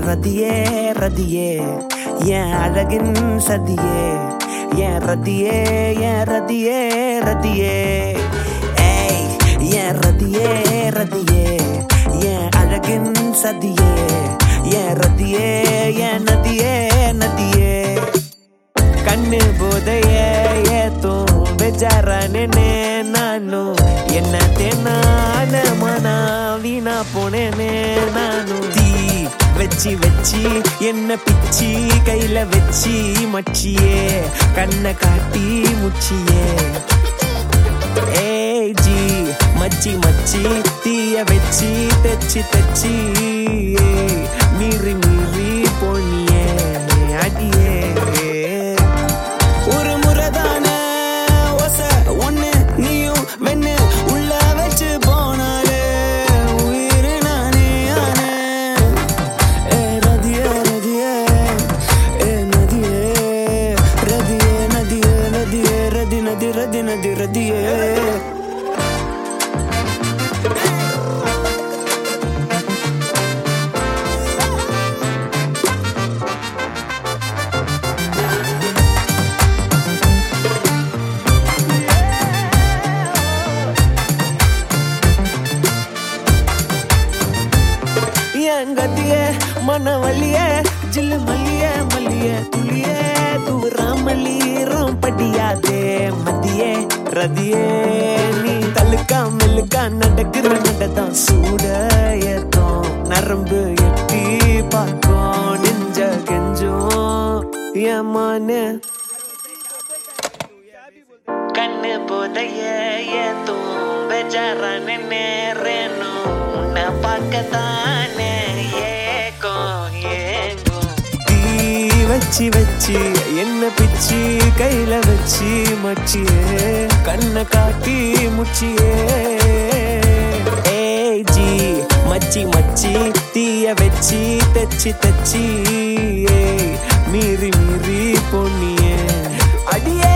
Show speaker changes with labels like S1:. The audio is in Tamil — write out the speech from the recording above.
S1: ரதியே ரதியே என் அழகின் சதியே என் ரதியே என் ரதியே ரதியே ஏய் என் ரதியே ரதியே என் அழகின் சதியே என் ரதியே என் நதியே நதியே கண்ணு போதைய ஏத்தும் பெஜாரானே நானும் என்ன தேனான மனா வீணா போனேனே நானும் தீ வச்சு வச்சு என்ன பிச்சி கையில வச்சு மச்சியே கண்ணை காட்டி முச்சியே ஏய் ஜி மச்சி மச்சி தீய வச்சு தச்சு தச்சு ஏய், மீறி மீறி போனியே அடியே ஒரு முறைதான ஒச ஒண்ணு நீயும் வெண்ணு உள்ள வச்சு போனாலே உயிர் நானே ஆனே ஏ ரதியே ரதியே ஏ நதியே ரதியே நதியே நதியே ரதி நதி ரதி நதி ரதியே என் கத்தியே மன வலிய ஜில்லு மல்லிய மல்லிய துளிய தூராமலீரம் படியாதே மதியே ரதியே நீ தலுக்கா மெல்லுக்கா நடக்கிற நடதான் சூட ஏத்தம் நரம்பு எட்டி பார்க்கும் நெஞ்ச கெஞ்சும் ஏமானே கண்ணு போதைய ஏத்தும் பெஜாரான நேரேனும் உன்னை பார்க்கத்தானே ஏக்கும் ஏங்கும் தீ வச்சு வச்சு என்ன பிச்சு கையில வச்சு மச்சியே கண்ணை காட்டி முச்சியே ஏய் ஜி மச்சி மச்சி தீய வச்சு தச்சு தச்சு ஏய், மீறி மீறி பொன்னியே அடியே